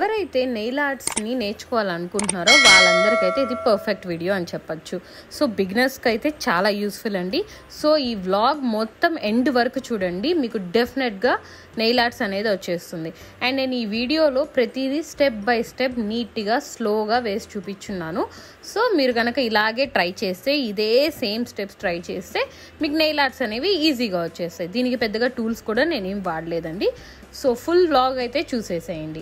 ఎవరైతే నెయిల్ ఆర్ట్స్ని నేర్చుకోవాలనుకుంటున్నారో వాళ్ళందరికైతే ఇది perfect video అని చెప్పొచ్చు సో బిగినర్స్కి అయితే చాలా యూస్ఫుల్ అండి సో ఈ వ్లాగ్ మొత్తం ఎండ్ వరకు చూడండి మీకు డెఫినెట్గా నెయిల్ ఆర్ట్స్ అనేది వచ్చేస్తుంది అండ్ నేను ఈ వీడియోలో ప్రతిదీ స్టెప్ బై స్టెప్ నీట్గా స్లోగా వేసి చూపించున్నాను సో మీరు కనుక ఇలాగే ట్రై చేస్తే ఇదే సేమ్ స్టెప్స్ ట్రై చేస్తే మీకు నెయిల్ ఆర్ట్స్ అనేవి ఈజీగా వచ్చేస్తాయి దీనికి పెద్దగా టూల్స్ కూడా నేనేం వాడలేదండి సో ఫుల్ వ్లాగ్ అయితే చూసేసేయండి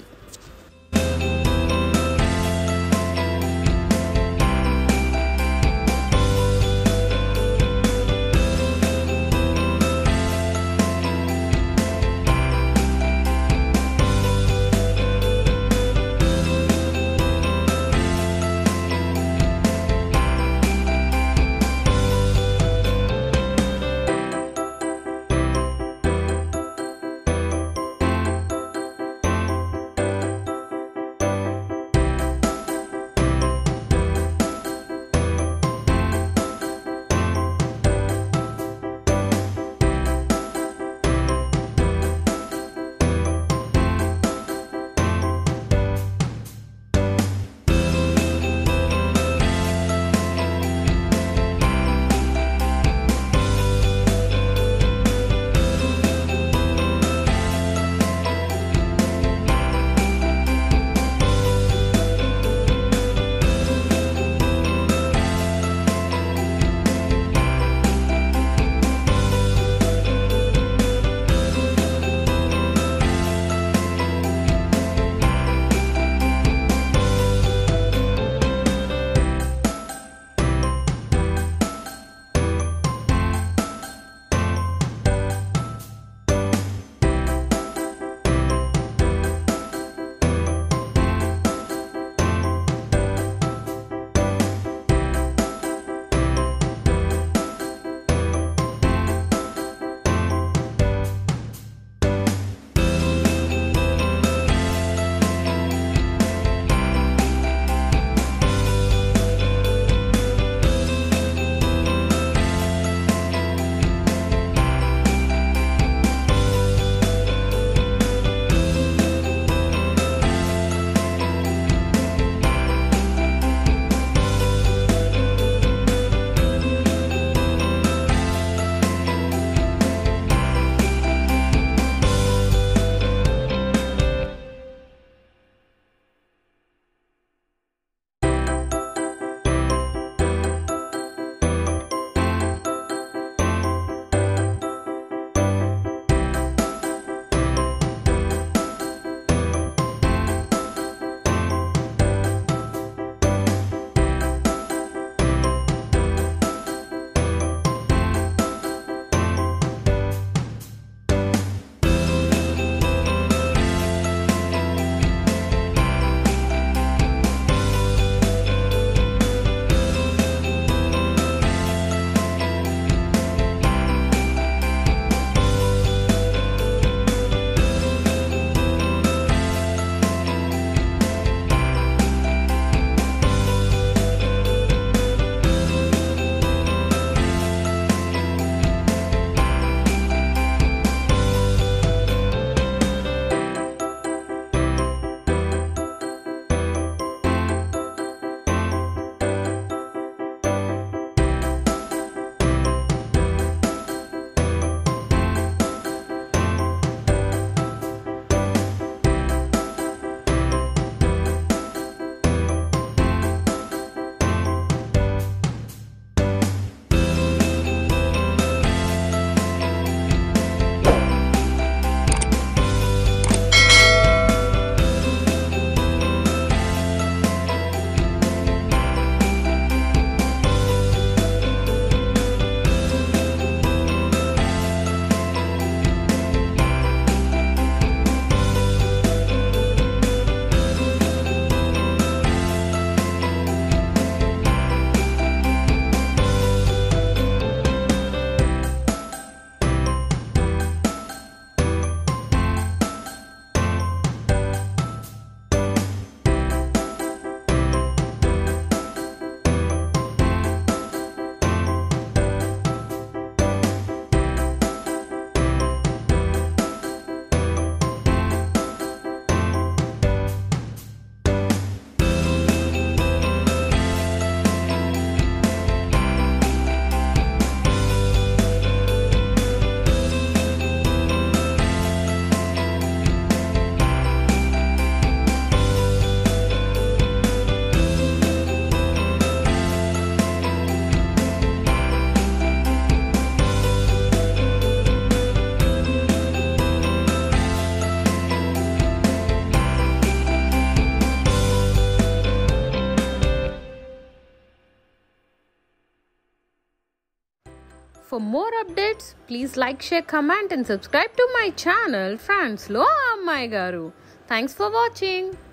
For more updates, please like, share, comment and subscribe to my channel, Friends Lo Amai Garu. Thanks for watching.